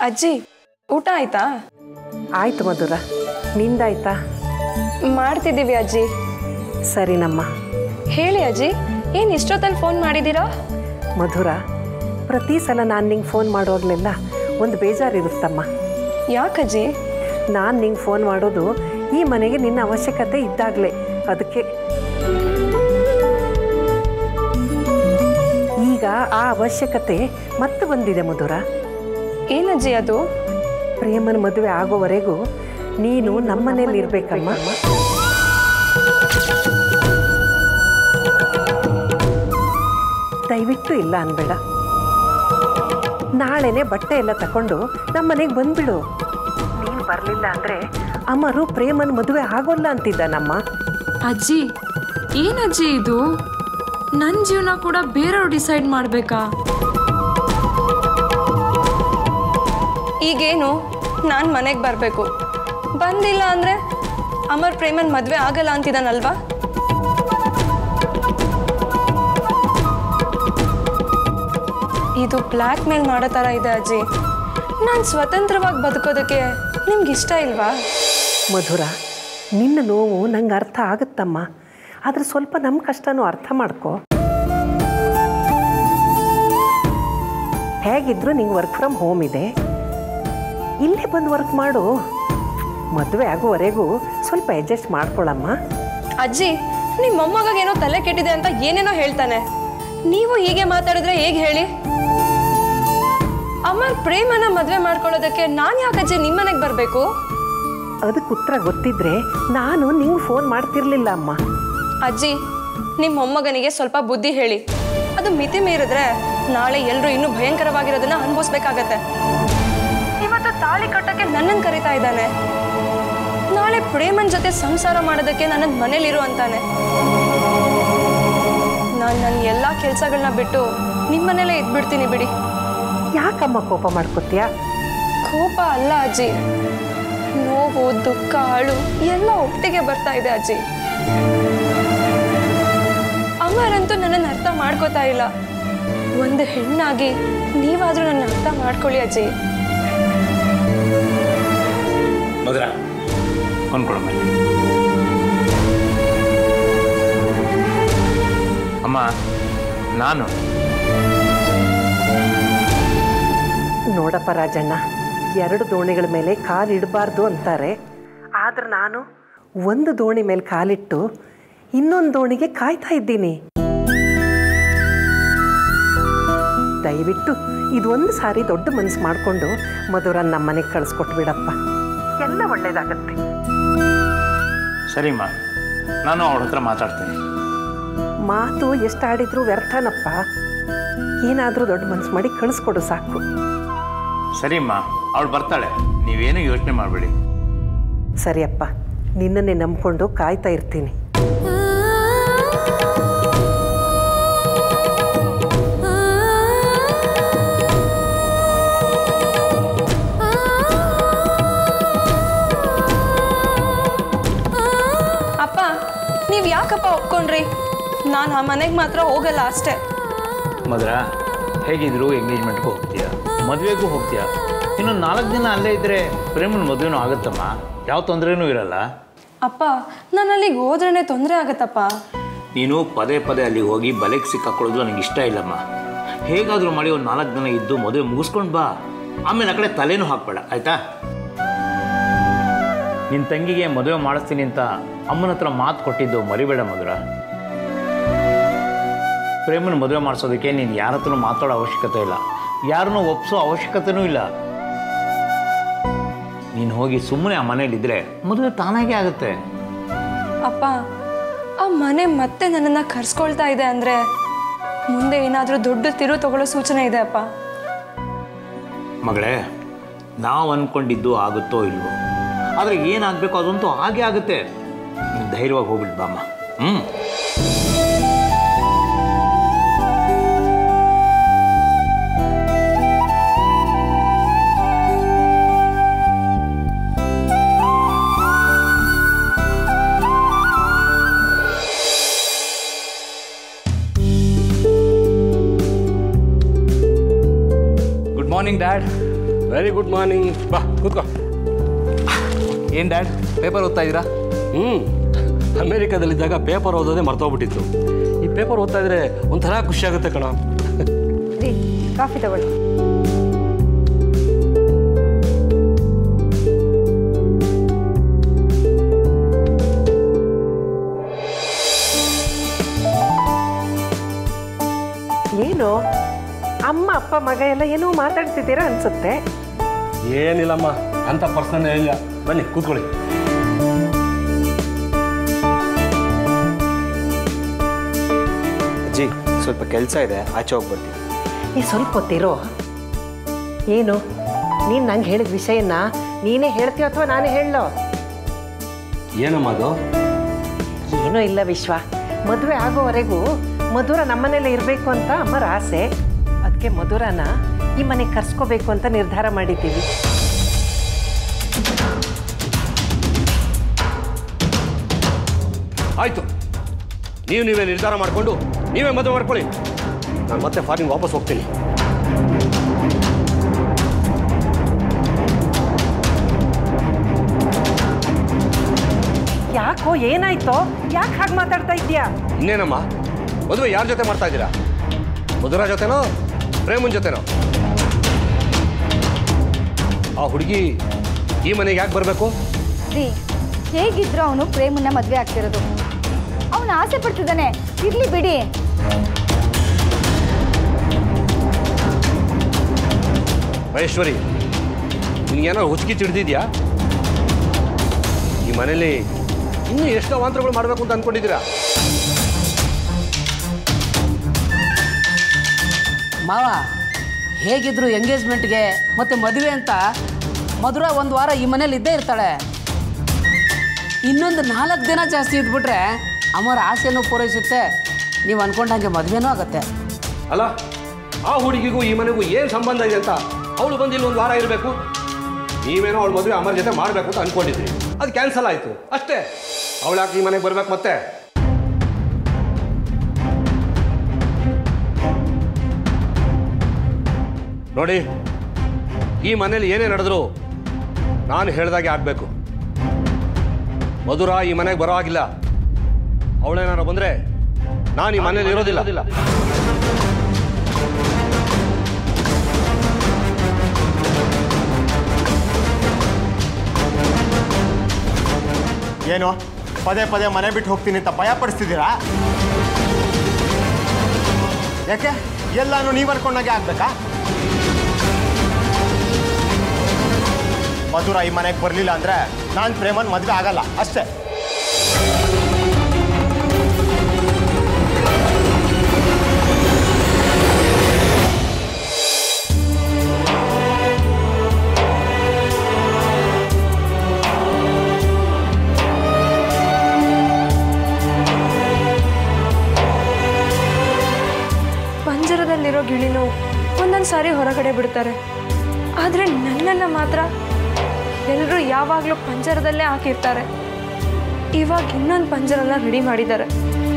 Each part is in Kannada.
ಅಜ್ಜಿ ಊಟ ಆಯ್ತಾ ಆಯ್ತು ಮಧುರ ನಿಂದಾಯ್ತಾ ಮಾಡ್ತಿದ್ದೀವಿ ಅಜ್ಜಿ ಸರಿನಮ್ಮ ಹೇಳಿ ಅಜ್ಜಿ ಏನು ಇಷ್ಟೊತ್ತಲ್ಲಿ ಫೋನ್ ಮಾಡಿದ್ದೀರಾ ಮಧುರ ಪ್ರತಿ ಸಲ ನಾನು ನಿಂಗೆ ಫೋನ್ ಮಾಡೋಗ್ಲೆಲ್ಲ ಒಂದು ಬೇಜಾರಿರುತ್ತಮ್ಮ ಯಾಕಜ್ಜಿ ನಾನು ನಿಂಗೆ ಫೋನ್ ಮಾಡೋದು ಈ ಮನೆಗೆ ನಿನ್ನ ಅವಶ್ಯಕತೆ ಇದ್ದಾಗಲೇ ಅದಕ್ಕೆ ಈಗ ಆ ಅವಶ್ಯಕತೆ ಮತ್ತೆ ಬಂದಿದೆ ಮಧುರ ಏನಜ್ಜಿ ಅದು ಪ್ರೇಮನ ಮದುವೆ ಆಗೋವರೆಗೂ ನೀನು ನಮ್ಮನೇಲಿ ಇರ್ಬೇಕಮ್ಮ ದಯವಿಟ್ಟು ಇಲ್ಲ ಅನ್ಬೇಡ ನಾಳೆನೆ ಬಟ್ಟೆ ಎಲ್ಲ ತಕೊಂಡು ನಮ್ಮ ಮನೆಗೆ ಬಂದ್ಬಿಡು ನೀನು ಬರಲಿಲ್ಲ ಅಂದರೆ ಅಮರು ಪ್ರೇಮನ ಮದುವೆ ಆಗೋಲ್ಲ ಅಂತಿದ್ದಾನಮ್ಮ ಅಜ್ಜಿ ಏನಜ್ಜಿ ಇದು ನನ್ನ ಜೀವನ ಕೂಡ ಬೇರೆಯವ್ರು ಡಿಸೈಡ್ ಮಾಡಬೇಕಾ ಈಗೇನು ನಾನು ಮನೆಗೆ ಬರಬೇಕು ಬಂದಿಲ್ಲ ಅಂದರೆ ಅಮರ್ ಪ್ರೇಮನ್ ಮದುವೆ ಆಗಲ್ಲ ಅಂತಿದ್ದಾನಲ್ವಾ ಇದು ಬ್ಲ್ಯಾಕ್ ಮೇಲ್ ಮಾಡೋ ಥರ ಇದೆ ಅಜ್ಜಿ ನಾನು ಸ್ವತಂತ್ರವಾಗಿ ಬದುಕೋದಕ್ಕೆ ನಿಮ್ಗೆ ಇಷ್ಟ ಇಲ್ವಾ ಮಧುರ ನಿನ್ನ ನೋವು ನಂಗೆ ಅರ್ಥ ಆಗುತ್ತಮ್ಮ ಆದರೆ ಸ್ವಲ್ಪ ನಮ್ಮ ಕಷ್ಟನೂ ಅರ್ಥ ಮಾಡ್ಕೊ ಹೇಗಿದ್ರು ನಿಂಗೆ ವರ್ಕ್ ಫ್ರಮ್ ಹೋಮ್ ಇದೆ ಇಲ್ಲೇ ಬಂದು ವರ್ಕ್ ಮಾಡು ಮದುವೆ ಆಗೋವರೆಗೂ ಸ್ವಲ್ಪ ಅಡ್ಜಸ್ಟ್ ಮಾಡ್ಕೊಳಮ್ಮ ಅಜ್ಜಿ ನಿಮ್ಮ ಮೊಮ್ಮಗ ಏನೋ ತಲೆ ಕೆಟ್ಟಿದೆ ಅಂತ ಏನೇನೋ ಹೇಳ್ತಾನೆ ನೀವು ಹೀಗೆ ಮಾತಾಡಿದ್ರೆ ಹೇಗೆ ಹೇಳಿ ಅಮರ್ ಪ್ರೇಮನ ಮದುವೆ ಮಾಡ್ಕೊಳ್ಳೋದಕ್ಕೆ ನಾನು ಯಾಕಜ್ಜಿ ನಿಮ್ಮನೆಗೆ ಬರಬೇಕು ಅದಕ್ಕೆ ಉತ್ತರ ಗೊತ್ತಿದ್ರೆ ನಾನು ನಿಂಗೆ ಫೋನ್ ಮಾಡ್ತಿರ್ಲಿಲ್ಲ ಅಮ್ಮ ಅಜ್ಜಿ ನಿಮ್ಮ ಮೊಮ್ಮಗನಿಗೆ ಸ್ವಲ್ಪ ಬುದ್ಧಿ ಹೇಳಿ ಅದು ಮಿತಿ ಮೀರಿದ್ರೆ ನಾಳೆ ಎಲ್ಲರೂ ಇನ್ನೂ ಭಯಂಕರವಾಗಿರೋದನ್ನ ಅನುಭವಿಸ್ಬೇಕಾಗತ್ತೆ ಇವತ್ತು ತಾಳಿ ಕಟ್ಟಕ್ಕೆ ನನ್ನನ್ನು ಕರಿತಾ ಇದ್ದಾನೆ ನಾಳೆ ಪ್ರೇಮನ್ ಜೊತೆ ಸಂಸಾರ ಮಾಡೋದಕ್ಕೆ ನನ್ನ ಮನೇಲಿರು ಅಂತಾನೆ ನಾನು ನನ್ನ ಎಲ್ಲ ಕೆಲಸಗಳನ್ನ ಬಿಟ್ಟು ನಿಮ್ಮನೇಲೇ ಇದ್ಬಿಡ್ತೀನಿ ಬಿಡಿ ಯಾಕಮ್ಮ ಕೋಪ ಮಾಡ್ಕೋತೀಯ ಕೋಪ ಅಲ್ಲ ಅಜ್ಜಿ ನೋವು ದುಃಖ ಅಳು ಎಲ್ಲ ಒಟ್ಟಿಗೆ ಬರ್ತಾ ಇದೆ ಅಜ್ಜಿ ಅಮರಂತೂ ನನ್ನನ್ನು ಅರ್ಥ ಮಾಡ್ಕೋತಾ ಇಲ್ಲ ಒಂದು ಹೆಣ್ಣಾಗಿ ನೀವಾದ್ರೂ ನನ್ನ ಅರ್ಥ ಮಾಡ್ಕೊಳ್ಳಿ ಅಜ್ಜಿ ಮಧುರ ಅಂದ್ಕೊಳಮ್ಮ ಅಮ್ಮ ನಾನು ನೋಡಪ್ಪ ರಾಜಣ್ಣ ಎರಡು ದೋಣಿಗಳ ಮೇಲೆ ಕಾಲಿಡಬಾರ್ದು ಅಂತಾರೆ ಆದ್ರೆ ನಾನು ಒಂದು ದೋಣಿ ಮೇಲೆ ಕಾಲಿಟ್ಟು ಇನ್ನೊಂದು ದೋಣಿಗೆ ಕಾಯ್ತಾ ಇದ್ದೀನಿ ದಯವಿಟ್ಟು ಇದೊಂದು ಸಾರಿ ದೊಡ್ಡ ಮನಸ್ಸು ಮಾಡಿಕೊಂಡು ಮಧುರನ್ನ ನಮ್ಮ ಮನೆಗೆ ಕಳಿಸ್ಕೊಟ್ಬಿಡಪ್ಪ ಎಲ್ಲ ಒಳ್ಳೇದಾಗತ್ತೆ ಸರಿಮ್ಮ ನಾನು ಅವಳ ಹತ್ರ ಮಾತಾಡ್ತೀನಿ ಮಾತು ಎಷ್ಟಾಡಿದ್ರೂ ವ್ಯರ್ಥನಪ್ಪ ಏನಾದರೂ ದೊಡ್ಡ ಮನಸ್ಸು ಮಾಡಿ ಕಳಿಸ್ಕೊಡು ಸಾಕು ಸರಿಮ್ಮ ಅವಳು ಬರ್ತಾಳೆ ನೀವೇನು ಯೋಚನೆ ಮಾಡಬೇಡಿ ಸರಿಯಪ್ಪ ನಿನ್ನನ್ನೇ ನಂಬ್ಕೊಂಡು ಕಾಯ್ತಾ ಇರ್ತೀನಿ ಅಪ್ಪ ನೀವು ಯಾಕಪ್ಪ ಒಪ್ಕೊಂಡ್ರಿ ನಾನು ಆ ಮನೆಗೆ ಮಾತ್ರ ಹೋಗಲ್ಲ ಅಷ್ಟೇ ಮಧುರ ಹೇಗಿದ್ರು ಎಂಗೇಜ್ಮೆಂಟ್ಗೂ ಹೋಗ್ತೀಯಾ ಮದುವೆಗೂ ಹೋಗ್ತೀಯಾ ಇನ್ನೊಂದು ನಾಲ್ಕು ದಿನ ಅಲ್ಲೇ ಇದ್ದರೆ ಪ್ರೇಮನ ಮದುವೆನೂ ಆಗುತ್ತಮ್ಮ ಯಾವ ತೊಂದರೆನೂ ಇರಲ್ಲ ಅಪ್ಪ ನಾನು ಅಲ್ಲಿಗೆ ಹೋದ್ರೇ ತೊಂದರೆ ಆಗತ್ತಪ್ಪ ನೀನು ಪದೇ ಪದೇ ಅಲ್ಲಿ ಹೋಗಿ ಬಲೆಗೆ ಸಿಕ್ಕಾಕೊಳ್ಳೋದು ನನಗೆ ಇಷ್ಟ ಇಲ್ಲಮ್ಮ ಹೇಗಾದರೂ ಮಾಡಿ ಒಂದು ನಾಲ್ಕು ದಿನ ಇದ್ದು ಮದುವೆ ಮುಗಿಸ್ಕೊಂಡು ಬಾ ಆಮೇಲೆ ಆ ಕಡೆ ತಲೆನೂ ಹಾಕ್ಬೇಡ ಆಯ್ತಾ ನಿನ್ನ ತಂಗಿಗೆ ಮದುವೆ ಮಾಡಿಸ್ತೀನಿ ಅಂತ ಅಮ್ಮನ ಹತ್ರ ಮಾತು ಕೊಟ್ಟಿದ್ದು ಮರಿಬೇಡ ಮಧುರ ಪ್ರೇಮನ ಮದುವೆ ಮಾಡಿಸೋದಕ್ಕೆ ನೀನು ಯಾರ ಹತ್ರನೂ ಮಾತಾಡೋ ಅವಶ್ಯಕತೆ ಇಲ್ಲ ಯಾರನ್ನೂ ಒಪ್ಸೋ ಅವಶ್ಯಕತೆನೂ ಇಲ್ಲ ನೀನು ಹೋಗಿ ಸುಮ್ಮನೆ ಆ ಮನೇಲಿದ್ದರೆ ಮದುವೆ ತಾನಾಗೇ ಆಗುತ್ತೆ ಅಪ್ಪ ಆ ಮನೆ ಮತ್ತೆ ನನ್ನನ್ನು ಕರ್ಸ್ಕೊಳ್ತಾ ಇದೆ ಅಂದರೆ ಮುಂದೆ ಏನಾದರೂ ದೊಡ್ಡ ತಿರು ತಗೊಳ್ಳೋ ಸೂಚನೆ ಇದೆ ಅಪ್ಪ ಮಗಳೇ ನಾವು ಅಂದ್ಕೊಂಡಿದ್ದು ಆಗುತ್ತೋ ಇಲ್ವೋ ಆದರೆ ಏನಾಗಬೇಕು ಅದಂತೂ ಹಾಗೆ ಆಗುತ್ತೆ ನೀನು ಧೈರ್ಯವಾಗಿ ಹೋಗ್ಬಿಟ್ಟು ಬಾಮ್ಮ ಹ್ಞೂ good morning dad very good morning ಬಾ ಕೂತ್ಕೋ ಏನು ಡ್ಯಾಡ್ ಪೇಪರ್ ಓದ್ತಾ ಇದ್ದೀರಾ ಹ್ಞೂ ಅಮೇರಿಕಾದಲ್ಲಿದ್ದಾಗ ಪೇಪರ್ ಓದೋದೇ ಮರ್ತೋಗ್ಬಿಟ್ಟಿತ್ತು ಈ ಪೇಪರ್ ಓದ್ತಾ ಇದ್ರೆ ಒಂಥರ ಖುಷಿ ಆಗುತ್ತೆ ಕಣ ರೀ ಕಾಫಿ ತಗೊಳ್ಳಿ ಏನು ಅಮ್ಮ ಅಪ್ಪ ಮಗ ಎಲ್ಲ ಏನೋ ಮಾತಾಡ್ತಿದ್ದೀರಾ ಅನ್ಸುತ್ತೆ ಏನಿಲ್ಲಮ್ಮ ಅಂತ ಪರ್ಸನ್ ಇಲ್ಲ ಬನ್ನಿ ಕೂತ್ಕೊಳ್ಳಿ ಅಜ್ಜಿ ಸ್ವಲ್ಪ ಕೆಲಸ ಇದೆ ಆಚೆ ಹೋಗ್ಬರ್ತೀನಿ ಈ ಸ್ವಲ್ಪ ಹೊತ್ತಿರೋ ಏನು ನೀನು ನಂಗೆ ಹೇಳಿದ ವಿಷಯನ ನೀನೇ ಹೇಳ್ತೀಯೋ ಅಥವಾ ನಾನೇ ಹೇಳೋ ಏನಮ್ಮ ಅದು ಏನೂ ಇಲ್ಲ ವಿಶ್ವ ಮದುವೆ ಆಗೋವರೆಗೂ ಮಧುರ ನಮ್ಮನೇಲೆ ಇರಬೇಕು ಅಂತ ಅಮ್ಮರ ಆಸೆ ಅದಕ್ಕೆ ಮಧುರನ ಈ ಮನೆಗೆ ಕರ್ಸ್ಕೋಬೇಕು ಅಂತ ನಿರ್ಧಾರ ಮಾಡಿದ್ದೀವಿ ಆಯಿತು ನೀವು ನೀವೇ ನಿರ್ಧಾರ ಮಾಡಿಕೊಂಡು ನೀವೇ ಮದುವೆ ಮಾಡ್ಕೊಳ್ಳಿ ನಾನು ಮತ್ತೆ ಫಾರಿನ್ ವಾಪಸ್ ಹೋಗ್ತೀನಿ ಯಾಕೋ ಏನಾಯ್ತೋ ಯಾಕೆ ಹಾಗೆ ಮಾತಾಡ್ತಾ ಇದ್ಯಾ ಇನ್ನೇನಮ್ಮ ಮದುವೆ ಯಾರ ಜೊತೆ ಮಾಡ್ತಾ ಇದ್ದೀರಾ ಮಧುರ ಜೊತೆನೋ ಪ್ರೇಮನ್ ಜೊತೆನೋ ಆ ಹುಡುಗಿ ಈ ಮನೆಗೆ ಯಾಕೆ ಬರಬೇಕು ರೀ ಹೇಗಿದ್ರು ಅವನು ಪ್ರೇಮನ್ನ ಮದುವೆ ಆಗ್ತಿರೋದು ಅವನು ಆಸೆ ಪಡ್ತಿದ್ದಾನೆ ಇರ್ಲಿ ಬಿಡಿ ಮಹೇಶ್ವರಿ ನಿನ್ಗೇನಾದ್ರು ಹುಚ್ಕಿ ಚಿಡ್ದಿದ್ಯಾ ಈ ಮನೇಲಿ ಇನ್ನೂ ಎಷ್ಟು ಅವಾಂತರಗಳು ಮಾಡಬೇಕು ಅಂತ ಅನ್ಕೊಂಡಿದ್ದೀರಾ ಮಾವ ಹೇಗಿದ್ರು ಎಂಗೇಜ್ಮೆಂಟ್ಗೆ ಮತ್ತೆ ಮದುವೆ ಅಂತ ಮಧುರ ಒಂದು ವಾರ ಈ ಮನೇಲಿ ಇದ್ದೇ ಇರ್ತಾಳೆ ಇನ್ನೊಂದು ನಾಲ್ಕು ದಿನ ಜಾಸ್ತಿ ಇದ್ಬಿಟ್ರೆ ಅಮ್ಮರ ಆಸೆನೂ ಪೂರೈಸುತ್ತೆ ನೀವು ಅನ್ಕೊಂಡಂಗೆ ಮದುವೆನೂ ಆಗುತ್ತೆ ಅಲ್ಲ ಆ ಹುಡುಗಿಗೂ ಈ ಮನೆಗೂ ಏನು ಸಂಬಂಧ ಇದೆ ಅಂತ ಅವಳು ಬಂದು ಇಲ್ಲಿ ಒಂದು ವಾರ ಇರಬೇಕು ನೀವೇನೋ ಅವಳ ಮದುವೆ ಅಮರ ಜೊತೆ ಮಾಡಬೇಕು ಅಂತ ಅನ್ಕೊಂಡಿದ್ರಿ ಅದು ಕ್ಯಾನ್ಸಲ್ ಆಯಿತು ಅಷ್ಟೇ ಅವಳು ಯಾಕೆ ಈ ಮನೆಗೆ ಬರ್ಬೇಕು ಮತ್ತೆ ನೋಡಿ ಈ ಮನೇಲಿ ಏನೇ ನಡೆದ್ರು ನಾನು ಹೇಳ್ದಾಗೆ ಆಗಬೇಕು ಮಧುರ ಈ ಮನೆಗೆ ಬರೋ ಹಾಗಿಲ್ಲ ಅವಳೇನಾರು ಬಂದರೆ ನಾನು ಈ ಮನೇಲಿ ಇರೋದಿಲ್ಲ ಏನು ಪದೇ ಪದೇ ಮನೆ ಬಿಟ್ಟು ಹೋಗ್ತೀನಿ ಅಂತ ಭಯ ಪಡಿಸ್ತಿದ್ದೀರಾ ಯಾಕೆ ಎಲ್ಲಾನು ನೀವು ಅನ್ಕೊಂಡಾಗೆ ಆಗ್ಬೇಕಾ ಮಧುರ ಈ ಮನೆಗೆ ಬರಲಿಲ್ಲ ಅಂದ್ರೆ ನಾನು ಪ್ರೇಮನ್ ಮದುವೆ ಆಗಲ್ಲ ಅಷ್ಟೇ ಪಂಜರದಲ್ಲಿರೋ ಗಿಳಿನು ಒಂದೊಂದು ಸಾರಿ ಹೊರಗಡೆ ಬಿಡ್ತಾರೆ ಆದರೆ ನನ್ನನ್ನು ಮಾತ್ರ ಎಲ್ಲರೂ ಯಾವಾಗಲೂ ಪಂಜರದಲ್ಲೇ ಹಾಕಿರ್ತಾರೆ ಇವಾಗ ಇನ್ನೊಂದು ಪಂಜರನ ರೆಡಿ ಮಾಡಿದ್ದಾರೆ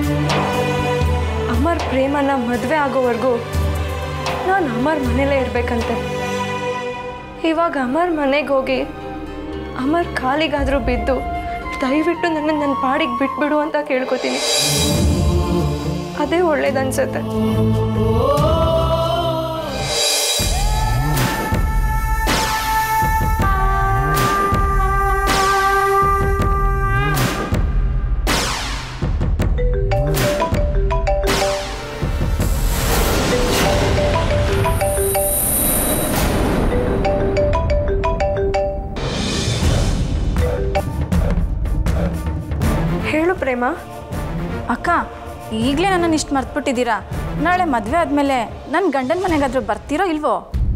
ಅಮರ್ ಪ್ರೇಮನ ಮದುವೆ ಆಗೋವರೆಗೂ ನಾನು ಅಮರ್ ಮನೇಲೇ ಇರಬೇಕಂತೆ ಇವಾಗ ಅಮರ್ ಮನೆಗೆ ಹೋಗಿ ಅಮರ್ ಕಾಲಿಗಾದರೂ ಬಿದ್ದು ದಯವಿಟ್ಟು ನನ್ನ ನನ್ನ ಪಾಡಿಗೆ ಬಿಟ್ಬಿಡು ಅಂತ ಕೇಳ್ಕೊತೀನಿ ಅದೇ ಒಳ್ಳೇದನ್ಸುತ್ತೆ ಹೇಳು ಪ್ರೇಮ ಅಕ್ಕ ಈಗಲೇ ನನ್ನನ್ನು ಇಷ್ಟು ಮರ್ತ್ಬಿಟ್ಟಿದ್ದೀರಾ ನಾಳೆ ಮದುವೆ ಆದಮೇಲೆ ನನ್ನ ಗಂಡನ ಮನೆಗಾದ್ರೂ ಬರ್ತೀರೋ ಇಲ್ವೋ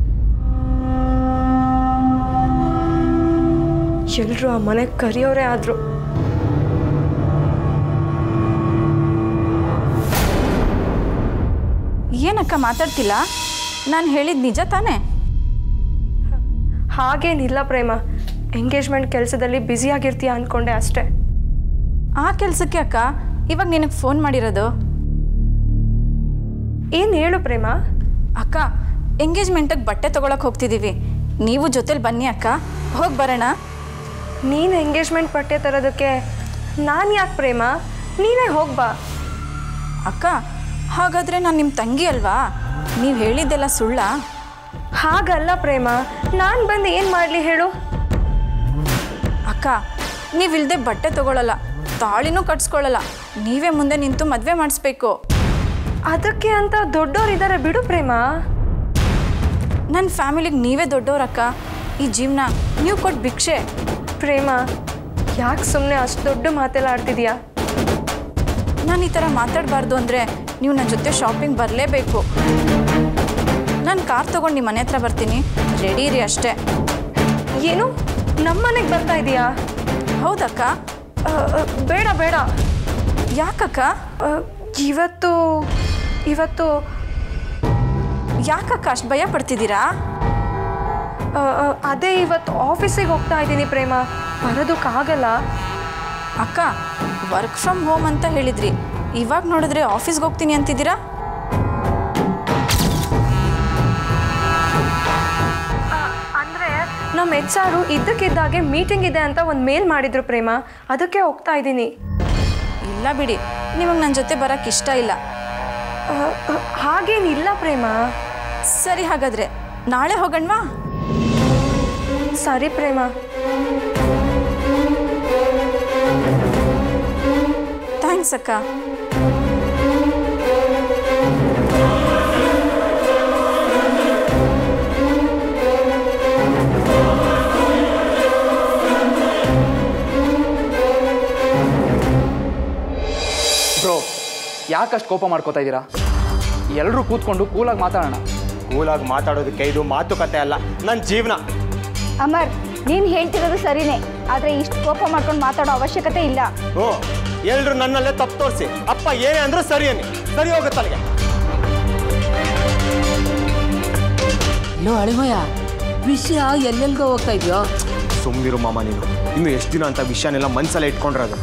ಎಲ್ಲರೂ ಆ ಮನೆಗೆ ಕರೆಯೋರೇ ಆದರು ಏನಕ್ಕ ಮಾತಾಡ್ತಿಲ್ಲ ನಾನು ಹೇಳಿದ ನಿಜ ತಾನೇ ಹಾಗೇನಿಲ್ಲ ಪ್ರೇಮ ಎಂಗೇಜ್ಮೆಂಟ್ ಕೆಲಸದಲ್ಲಿ ಬ್ಯುಸಿ ಆಗಿರ್ತೀಯ ಅಂದ್ಕೊಂಡೆ ಅಷ್ಟೇ ಆ ಕೆಲಸಕ್ಕೆ ಅಕ್ಕ ಇವಾಗ ನಿನಗೆ ಫೋನ್ ಮಾಡಿರೋದು ಏನು ಹೇಳು ಪ್ರೇಮ ಅಕ್ಕ ಎಂಗೇಜ್ಮೆಂಟಿಗೆ ಬಟ್ಟೆ ತೊಗೊಳಕ್ಕೆ ಹೋಗ್ತಿದ್ದೀವಿ ನೀವು ಜೊತೆಲಿ ಬನ್ನಿ ಅಕ್ಕ ಹೋಗಿ ಬರೋಣ ನೀನು ಎಂಗೇಜ್ಮೆಂಟ್ ಪಟ್ಟೆ ತರೋದಕ್ಕೆ ನಾನು ಯಾಕೆ ಪ್ರೇಮ ನೀನೇ ಹೋಗ್ಬಾ ಅಕ್ಕ ಹಾಗಾದರೆ ನಾನು ನಿಮ್ಮ ತಂಗಿ ಅಲ್ವಾ ನೀವು ಹೇಳಿದ್ದೆಲ್ಲ ಸುಳ್ಳ ಹಾಗಲ್ಲ ಪ್ರೇಮ ನಾನು ಬಂದು ಏನು ಮಾಡಲಿ ಹೇಳು ಅಕ್ಕ ನೀವಿಲ್ದೆ ಬಟ್ಟೆ ತಗೊಳ್ಳಲ್ಲ ತಾಳಿನೂ ಕಟ್ಸ್ಕೊಳ್ಳಲ್ಲ ನೀವೇ ಮುಂದೆ ನಿಂತು ಮದುವೆ ಮಾಡಿಸ್ಬೇಕು ಅದಕ್ಕೆ ಅಂತ ದೊಡ್ಡೋರಿದ್ದಾರೆ ಬಿಡು ಪ್ರೇಮ ನನ್ನ ಫ್ಯಾಮಿಲಿಗೆ ನೀವೇ ದೊಡ್ಡವ್ರಕ್ಕ ಈ ಜೀವನ ನೀವು ಕೊಟ್ಟು ಭಿಕ್ಷೆ ಪ್ರೇಮ ಯಾಕೆ ಸುಮ್ಮನೆ ಅಷ್ಟು ದೊಡ್ಡ ಮಾತೆಲ್ಲ ಆಡ್ತಿದ್ಯಾ ನಾನು ಈ ಥರ ಮಾತಾಡಬಾರ್ದು ಅಂದರೆ ನೀವು ನನ್ನ ಜೊತೆ ಶಾಪಿಂಗ್ ಬರಲೇಬೇಕು ನಾನು ಕಾರ್ ತೊಗೊಂಡು ನಿಮ್ಮ ಮನೆ ಹತ್ರ ಬರ್ತೀನಿ ರೆಡಿ ಇರಿ ಅಷ್ಟೇ ಏನು ನಮ್ಮನೆಗೆ ಬರ್ತಾ ಇದೀಯಾ ಹೌದಕ್ಕ ಅ, ಅ, ಬೇಡ ಬೇಡ ಯಾಕಕ್ಕ ಅ, ಇವತ್ತು ಇವತ್ತು ಯಾಕಕ್ಕ ಅಷ್ಟು ಭಯ ಪಡ್ತಿದ್ದೀರಾ ಅ, ಅ, ಅದೇ ಇವತ್ತು ಆಫೀಸಿಗೆ ಹೋಗ್ತಾ ಇದ್ದೀನಿ ಪ್ರೇಮ ಬರೋದಕ್ಕಾಗಲ್ಲ ಅಕ್ಕ ವರ್ಕ್ ಫ್ರಮ್ ಹೋಮ್ ಅಂತ ಹೇಳಿದ್ರಿ ಇವಾಗ ನೋಡಿದ್ರೆ ಆಫೀಸ್ಗೆ ಹೋಗ್ತೀನಿ ಅಂತಿದ್ದೀರಾ ಅಂದರೆ ನಮ್ಮ ಎಚ್ ಆರು ಇದ್ದಕ್ಕಿದ್ದಾಗೆ ಮೀಟಿಂಗ್ ಇದೆ ಅಂತ ಒಂದು ಮೇಲ್ ಮಾಡಿದ್ರು ಪ್ರೇಮ ಅದಕ್ಕೆ ಹೋಗ್ತಾ ಇದ್ದೀನಿ ಇಲ್ಲ ಬಿಡಿ ನಿಮಗೆ ನನ್ನ ಜೊತೆ ಬರೋಕ್ಕೆ ಇಷ್ಟ ಇಲ್ಲ ಅ, ಅ, ಹಾಗೇನಿಲ್ಲ ಪ್ರೇಮ ಸರಿ ಹಾಗಾದರೆ ನಾಳೆ ಹೋಗಣ್ವಾ ಸರಿ ಪ್ರೇಮ ಥ್ಯಾಂಕ್ಸ್ ಅಕ್ಕ ಬ್ರೋ ಯಾಕಷ್ಟು ಕೋಪ ಮಾಡ್ಕೋತಾ ಇದ್ದೀರಾ ಎಲ್ಲರೂ ಕೂತ್ಕೊಂಡು ಕೂಲಾಗಿ ಮಾತಾಡೋಣ ಕೂಲಾಗಿ ಮಾತಾಡೋದಕ್ಕೆ ಇದು ಮಾತುಕತೆ ಅಲ್ಲ ನನ್ನ ಜೀವನ ಅಮರ್ ನೀನು ಹೇಳ್ತಿರೋದು ಸರಿನೇ ಆದರೆ ಇಷ್ಟು ಕೋಪ ಮಾಡ್ಕೊಂಡು ಮಾತಾಡೋ ಅವಶ್ಯಕತೆ ಇಲ್ಲ ಹ್ಞೂ ಎಲ್ರು ನನ್ನಲ್ಲೇ ತಪ್ಪು ತೋರಿಸಿ ಅಪ್ಪ ಏನೇ ಅಂದ್ರೂ ಸರಿ ಅನ್ನಿ ಸರಿ ಹೋಗುತ್ತೆ ಅಲ್ಲಿಗೆ ಲೋ ಅಳಿಮಯ್ಯ ವಿಷಯ ಎಲ್ಲೆಲ್ಗೋ ಹೋಗ್ತಾ ಇದೆಯೋ ಸುಮ್ಮನಿರು ಮಾಮ ನೀನು ಇನ್ನು ಎಷ್ಟು ದಿನ ಅಂತ ವಿಷಯನೆಲ್ಲ ಮನ್ಸಲ್ಲೇ ಇಟ್ಕೊಂಡಿರೋದು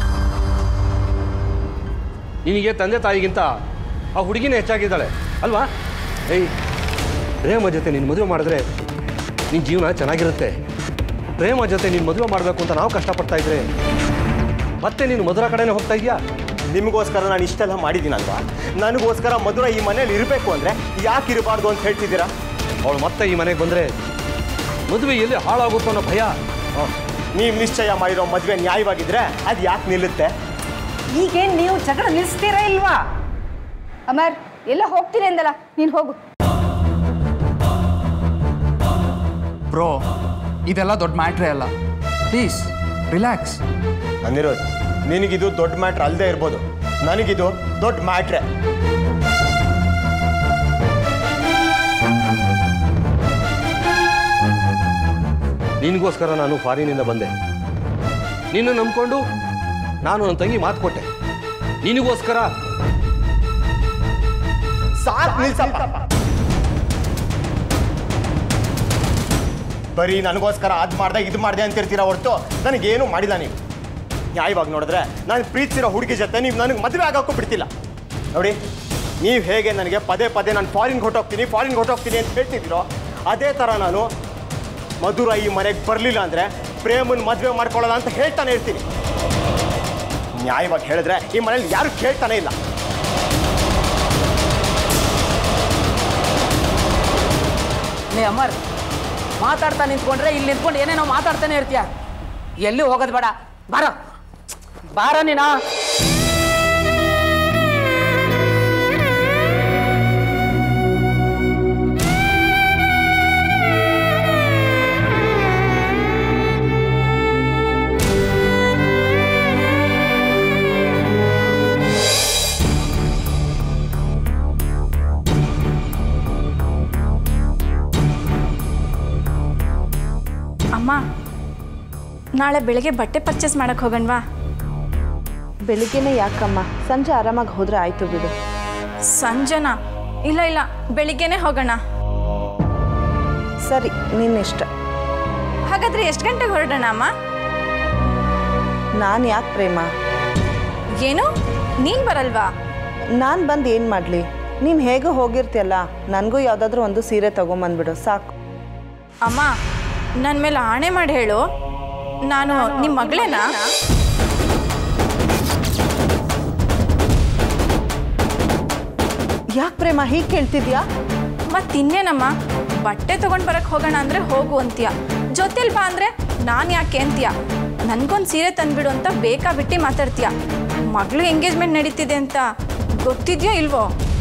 ನಿನಗೆ ತಂದೆ ತಾಯಿಗಿಂತ ಆ ಹುಡುಗಿನೇ ಹೆಚ್ಚಾಗಿದ್ದಾಳೆ ಅಲ್ವಾ ಏಯ್ ಪ್ರೇಮ ಜೊತೆ ನೀನು ಮದುವೆ ಮಾಡಿದ್ರೆ ನಿನ್ನ ಜೀವನ ಚೆನ್ನಾಗಿರುತ್ತೆ ಪ್ರೇಮ ಜೊತೆ ನೀನು ಮದುವೆ ಮಾಡಬೇಕು ಅಂತ ನಾವು ಕಷ್ಟಪಡ್ತಾ ಇದ್ರೆ ಮತ್ತೆ ನೀನು ಮಧುರ ಕಡೆನೇ ಹೋಗ್ತಾ ಇದೆಯಾ ನಿಮಗೋಸ್ಕರ ನಾನು ಇಷ್ಟೆಲ್ಲ ಮಾಡಿದ್ದೀನಲ್ವಾ ನನಗೋಸ್ಕರ ಮಧುರ ಈ ಮನೇಲಿ ಇರಬೇಕು ಅಂದರೆ ಯಾಕೆ ಇರಬಾರ್ದು ಅಂತ ಹೇಳ್ತಿದ್ದೀರಾ ಅವಳು ಮತ್ತೆ ಈ ಮನೆಗೆ ಬಂದರೆ ಮದುವೆ ಎಲ್ಲಿ ಹಾಳಾಗುತ್ತೋ ಅನ್ನೋ ಭಯ ನೀವು ನಿಶ್ಚಯ ಮಾಡಿರೋ ಮದುವೆ ನ್ಯಾಯವಾಗಿದ್ರೆ ಅದು ಯಾಕೆ ನಿಲ್ಲುತ್ತೆ ಈಗೇನು ನೀವು ಜಗಳ ನಿಲ್ಲಿಸ್ತೀರಾ ಇಲ್ವಾ ಅಮರ್ ಎಲ್ಲ ಹೋಗ್ತೀನಿ ಅಂದಲ್ಲ ನೀನು ಹೋಗು ಬ್ರೋ ಇದೆಲ್ಲ ದೊಡ್ಡ ಮ್ಯಾಟ್ರೇ ಅಲ್ಲ ಪ್ಲೀಸ್ ರಿಲ್ಯಾಕ್ಸ್ ಅನಿರೋಧ್ ನಿನಗಿದು ದೊಡ್ಡ ಮ್ಯಾಟ್ರ್ ಅಲ್ಲದೆ ಇರ್ಬೋದು ನನಗಿದು ದೊಡ್ಡ ಮ್ಯಾಟ್ರೆ ನಿನಗೋಸ್ಕರ ನಾನು ಫಾರಿನಿಂದ ಬಂದೆ ನಿನ್ನ ನಂಬ್ಕೊಂಡು ನಾನು ನನ್ನ ತಂಗಿ ಮಾತು ಕೊಟ್ಟೆ ನಿನಗೋಸ್ಕರ ಸಾಕ್ ನಿಲ್ಸಪ್ಪ ಬರೀ ನನಗೋಸ್ಕರ ಅದು ಮಾಡ್ದೆ ಇದು ಮಾಡ್ದೆ ಅಂತಿರ್ತೀರ ಹೊರತು ನನಗೇನು ಮಾಡಿಲ್ಲ ನೀವು ನ್ಯಾಯವಾಗಿ ನೋಡಿದ್ರೆ ನಾನು ಪ್ರೀತಿಸಿರೋ ಹುಡುಗಿ ಜೊತೆ ನೀವು ನನಗೆ ಮದುವೆ ಆಗೋಕ್ಕೂ ಬಿಡ್ತಿಲ್ಲ ನೋಡಿ ನೀವು ಹೇಗೆ ನನಗೆ ಪದೇ ಪದೇ ನಾನು ಫಾರಿನ್ಗೆ ಹೊಟ್ಟೋಗ್ತೀನಿ ಫಾರಿನ್ಗೆ ಹೊಟ್ಟೋಗ್ತೀನಿ ಅಂತ ಹೇಳ್ತಿದ್ದೀರೋ ಅದೇ ಥರ ನಾನು ಮಧುರ ಈ ಮನೆಗೆ ಬರಲಿಲ್ಲ ಅಂದರೆ ಪ್ರೇಮನ್ ಮದುವೆ ಮಾಡ್ಕೊಳ್ಳೋಣ ಅಂತ ಹೇಳ್ತಾನೆ ಇರ್ತೀನಿ ನ್ಯಾಯವಾಗಿ ಹೇಳಿದ್ರೆ ಈ ಮನೇಲಿ ಯಾರು ಕೇಳ್ತಾನೆ ಇಲ್ಲ ಲೇ ಅಮರ್ ಮಾತಾಡ್ತಾ ನಿಂತ್ಕೊಂಡ್ರೆ ಇಲ್ಲಿ ನಿಂತ್ಕೊಂಡು ಏನೇನೋ ಮಾತಾಡ್ತಾನೆ ಇರ್ತೀಯ ಎಲ್ಲಿ ಹೋಗೋದು ಬೇಡ ಬಾರ ಬಾರ ನೀನಾ ಅಮ್ಮ ನಾಳೆ ಬೆಳಗ್ಗೆ ಬಟ್ಟೆ ಪರ್ಚೇಸ್ ಮಾಡಕ್ಕೆ ಹೋಗಣ್ವಾ ಬೆಳಿಗ್ಗೆನೇ ಯಾಕಮ್ಮ ಸಂಜೆ ಆರಾಮಾಗಿ ಹೋದ್ರೆ ಆಯ್ತು ಬಿಡು ಸಂಜನಾ ಇಲ್ಲ ಇಲ್ಲ ಬೆಳಿಗ್ಗೆನೇ ಹೋಗೋಣ ಸರಿ ನಿನ್ನಿಷ್ಟ ಹಾಗಾದ್ರೆ ಎಷ್ಟು ಗಂಟೆಗೆ ಹೊರಡೋಣ ಅಮ್ಮ ನಾನು ಯಾಕೆ ಪ್ರೇಮ ಏನು ನೀನು ಬರಲ್ವಾ ನಾನು ಬಂದು ಏನು ಮಾಡಲಿ ನೀನು ಹೇಗೂ ಹೋಗಿರ್ತೀಯಲ್ಲ ನನಗೂ ಯಾವುದಾದ್ರೂ ಒಂದು ಸೀರೆ ತೊಗೊಂಬಂದ್ಬಿಡು ಸಾಕು ಅಮ್ಮ ನನ್ನ ಮೇಲೆ ಆಣೆ ಮಾಡಿ ಹೇಳು ನಾನು ನಿಮ್ಮ ಮಗಳೇನಾ ಯಾಕೆ ಪ್ರೇಮ ಹೀಗೆ ಕೇಳ್ತಿದ್ಯಾ ಮತ್ತಿನ್ನೇನಮ್ಮ ಬಟ್ಟೆ ತಗೊಂಡು ಬರಕ್ಕೆ ಹೋಗೋಣ ಅಂದರೆ ಹೋಗು ಅಂತೀಯ ಜೊತೆಲಿ ಬಾ ಅಂದರೆ ನಾನು ಯಾಕೆ ಅಂತೀಯ ನನಗೊಂದು ಸೀರೆ ತಂದ್ಬಿಡು ಅಂತ ಬೇಕಾ ಬಿಟ್ಟು ಮಾತಾಡ್ತೀಯ ಮಗಳು ಎಂಗೇಜ್ಮೆಂಟ್ ನಡೀತಿದೆ ಅಂತ ಗೊತ್ತಿದೆಯೋ ಇಲ್ವೋ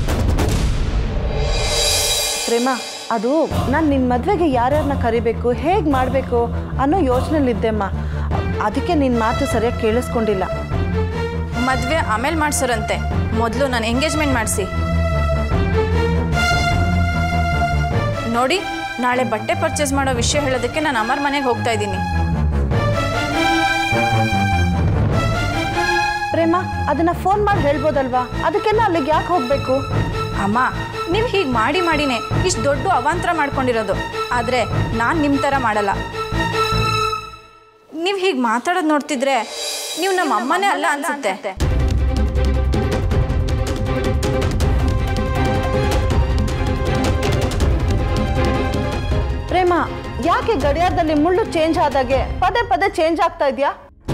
ಪ್ರೇಮ ಅದು ನಾನು ನಿನ್ನ ಮದುವೆಗೆ ಯಾರ್ಯಾರನ್ನ ಕರಿಬೇಕು ಹೇಗೆ ಮಾಡಬೇಕು ಅನ್ನೋ ಯೋಚನೆಲಿದ್ದೆಮ್ಮ ಅದಕ್ಕೆ ನಿನ್ನ ಮಾತು ಸರಿಯಾಗಿ ಕೇಳಿಸ್ಕೊಂಡಿಲ್ಲ ಮದುವೆ ಆಮೇಲೆ ಮಾಡ್ಸೋರಂತೆ ಮೊದಲು ನಾನು ಎಂಗೇಜ್ಮೆಂಟ್ ಮಾಡಿಸಿ ನೋಡಿ ನಾಳೆ ಬಟ್ಟೆ ಪರ್ಚೇಸ್ ಮಾಡೋ ವಿಷಯ ಹೇಳೋದಕ್ಕೆ ನಾನು ಅಮರ್ ಮನೆಗೆ ಹೋಗ್ತಾ ಇದ್ದೀನಿ ಪ್ರೇಮ ಅದನ್ನ ಫೋನ್ ಮಾಡಿ ಹೇಳ್ಬೋದಲ್ವಾ ಅದಕ್ಕೆಲ್ಲ ಅಲ್ಲಿಗೆ ಯಾಕೆ ಹೋಗಬೇಕು ಅಮ್ಮ ನೀವು ಹೀಗೆ ಮಾಡಿ ಮಾಡಿನೇ ಇಷ್ಟು ದೊಡ್ಡ ಅವಾಂತರ ಮಾಡ್ಕೊಂಡಿರೋದು ಆದರೆ ನಾನು ನಿಮ್ಮ ಥರ ಮಾಡಲ್ಲ ನೀವು ಹೀಗೆ ಮಾತಾಡೋದು ನೋಡ್ತಿದ್ರೆ ನೀವು ನಮ್ಮ ಅಮ್ಮನೇ ಅಲ್ಲ ಅನ್ಸುತ್ತೆ ಪ್ರೇಮ ಯಾಕೆ ಗಡಿಯಾರದಲ್ಲಿ ಮುಳ್ಳು ಚೇಂಜ್ ಆದಾಗೆ ಪದೇ ಪದೇ ಚೇಂಜ್ ಆಗ್ತಾ ಇದೆಯಾ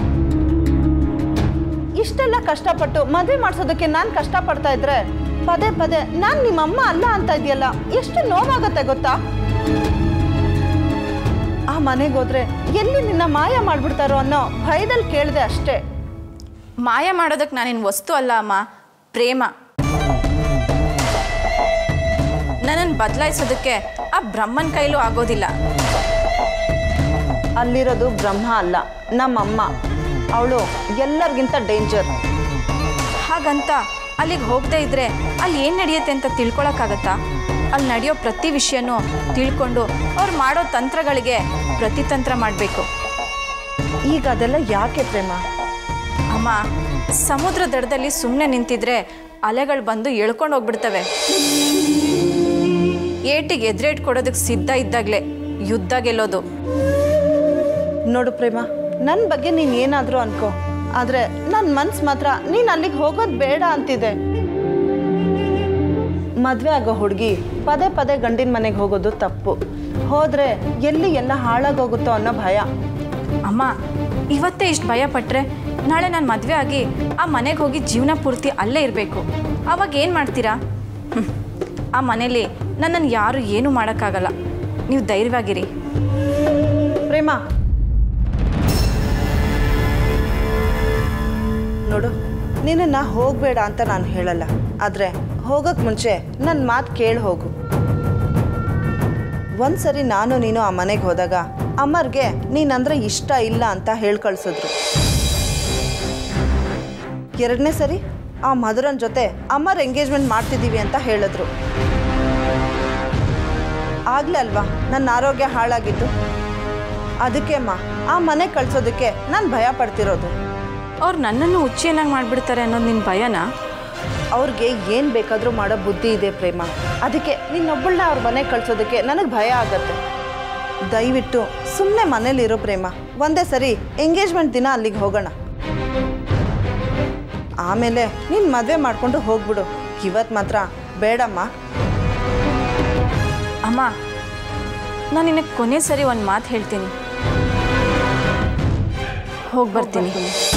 ಇಷ್ಟೆಲ್ಲ ಕಷ್ಟಪಟ್ಟು ಮದುವೆ ಮಾಡಿಸೋದಕ್ಕೆ ನಾನು ಕಷ್ಟಪಡ್ತಾ ಇದ್ರೆ ಪದೇ ಪದೇ ನಾನು ನಿಮ್ಮಮ್ಮ ಅಲ್ಲ ಅಂತ ಇದೆಯಲ್ಲ ಎಷ್ಟು ನೋವಾಗತ್ತೆ ಗೊತ್ತಾ ಆ ಮನೆಗೆ ಹೋದ್ರೆ ಎಲ್ಲಿ ನಿನ್ನ ಮಾಯ ಮಾಡ್ಬಿಡ್ತಾರೋ ಅನ್ನೋ ಭಯದಲ್ಲಿ ಕೇಳಿದೆ ಅಷ್ಟೇ ಮಾಯ ಮಾಡೋದಕ್ಕೆ ನಾನೇನು ವಸ್ತು ಅಲ್ಲ ಅಮ್ಮ ಪ್ರೇಮ ನನ್ನನ್ನು ಬದಲಾಯಿಸೋದಕ್ಕೆ ಆ ಬ್ರಹ್ಮನ ಕೈಲೂ ಆಗೋದಿಲ್ಲ ಅಲ್ಲಿರೋದು ಬ್ರಹ್ಮ ಅಲ್ಲ ನಮ್ಮಮ್ಮ ಅವಳು ಎಲ್ಲರಿಗಿಂತ ಡೇಂಜರ್ ಹಾಗಂತ ಅಲ್ಲಿಗೆ ಹೋಗದೆ ಇದ್ರೆ ಅಲ್ಲಿ ಏನು ನಡೆಯುತ್ತೆ ಅಂತ ತಿಳ್ಕೊಳಕ್ಕಾಗತ್ತಾ ಅಲ್ಲಿ ನಡೆಯೋ ಪ್ರತಿ ವಿಷಯನೂ ತಿಳ್ಕೊಂಡು ಅವ್ರು ಮಾಡೋ ತಂತ್ರಗಳಿಗೆ ಪ್ರತಿತಂತ್ರ ಮಾಡಬೇಕು ಈಗ ಅದೆಲ್ಲ ಯಾಕೆ ಪ್ರೇಮ ಅಮ್ಮ ಸಮುದ್ರ ದಡದಲ್ಲಿ ಸುಮ್ಮನೆ ನಿಂತಿದ್ರೆ ಅಲೆಗಳು ಬಂದು ಎಳ್ಕೊಂಡು ಹೋಗ್ಬಿಡ್ತವೆ ಏಟಿಗೆ ಎದುರೇಟ್ ಕೊಡೋದಕ್ಕೆ ಸಿದ್ಧ ಇದ್ದಾಗಲೇ ಯುದ್ಧ ಗೆಲ್ಲೋದು ನೋಡು ಪ್ರೇಮ ನನ್ನ ಬಗ್ಗೆ ನೀನು ಏನಾದರೂ ಅನ್ಕೋ ಆದರೆ ನನ್ನ ಮನ್ಸು ಮಾತ್ರ ನೀನು ಅಲ್ಲಿಗೆ ಹೋಗೋದು ಬೇಡ ಅಂತಿದೆ ಮದುವೆ ಆಗೋ ಹುಡುಗಿ ಪದೇ ಪದೇ ಗಂಡಿನ ಮನೆಗೆ ಹೋಗೋದು ತಪ್ಪು ಹೋದರೆ ಎಲ್ಲಿ ಎಲ್ಲ ಹಾಳಾಗೋಗುತ್ತೋ ಅನ್ನೋ ಭಯ ಅಮ್ಮ ಇವತ್ತೇ ಇಷ್ಟು ಭಯ ಪಟ್ಟರೆ ನಾಳೆ ನಾನು ಮದುವೆ ಆಗಿ ಆ ಮನೆಗೆ ಹೋಗಿ ಜೀವನ ಪೂರ್ತಿ ಅಲ್ಲೇ ಇರಬೇಕು ಅವಾಗ ಏನು ಮಾಡ್ತೀರಾ ಹ್ಮ್. ಆ ಮನೇಲಿ ನನ್ನನ್ನು ಯಾರು ಏನೂ ಮಾಡೋಕ್ಕಾಗಲ್ಲ ನೀವು ಧೈರ್ಯವಾಗಿರಿ ಪ್ರೇಮ ನೋಡು ನಿನ್ನನ್ನು ಹೋಗಬೇಡ ಅಂತ ನಾನು ಹೇಳಲ್ಲ ಆದರೆ ಹೋಗೋಕ್ಕೆ ಮುಂಚೆ ನನ್ನ ಮಾತು ಕೇಳಿ ಹೋಗು ಒಂದ್ಸರಿ ನಾನು ನೀನು ಆ ಮನೆಗೆ ಹೋದಾಗ ಅಮ್ಮರ್ಗೆ ನೀನಂದ್ರೆ ಇಷ್ಟ ಇಲ್ಲ ಅಂತ ಹೇಳಿ ಕಳ್ಸಿದ್ರು ಎರಡನೇ ಸರಿ ಆ ಮಧುರನ್ ಜೊತೆ ಅಮ್ಮರ್ ಎಂಗೇಜ್ಮೆಂಟ್ ಮಾಡ್ತಿದ್ದೀವಿ ಅಂತ ಹೇಳಿದ್ರು ಆಗ್ಲೇ ಅಲ್ವಾ ನನ್ನ ಆರೋಗ್ಯ ಹಾಳಾಗಿದ್ದು ಅದಕ್ಕೆ ಅಮ್ಮ ಆ ಮನೆ ಕಳ್ಸೋದಕ್ಕೆ ನಾನು ಭಯ ಪಡ್ತಿರೋದು ಅವ್ರು ನನ್ನನ್ನು ಹುಚ್ಚೇನಾಗಿ ಮಾಡಿಬಿಡ್ತಾರೆ ಅನ್ನೋದು ನಿನ್ನ ಭಯನಾ ಅವ್ರಿಗೆ ಏನು ಬೇಕಾದರೂ ಮಾಡೋ ಬುದ್ಧಿ ಇದೆ ಪ್ರೇಮ ಅದಕ್ಕೆ ನಿನ್ನೊಬ್ಬಳನ್ನ ಅವ್ರ ಮನೆಗೆ ಕಳ್ಸೋದಕ್ಕೆ ನನಗೆ ಭಯ ಆಗತ್ತೆ ದಯವಿಟ್ಟು ಸುಮ್ಮನೆ ಮನೇಲಿರೋ ಪ್ರೇಮ ಒಂದೇ ಸರಿ ಎಂಗೇಜ್ಮೆಂಟ್ ದಿನ ಅಲ್ಲಿಗೆ ಹೋಗೋಣ ಆಮೇಲೆ ನೀನು ಮದುವೆ ಮಾಡಿಕೊಂಡು ಹೋಗ್ಬಿಡು ಇವತ್ತು ಮಾತ್ರ ಬೇಡಮ್ಮ ಅಮ್ಮ ನಾನು ನಿನಗೆ ಕೊನೆ ಸರಿ ಒಂದು ಮಾತು ಹೇಳ್ತೀನಿ ಹೋಗಿ ಬರ್ತೀನಿ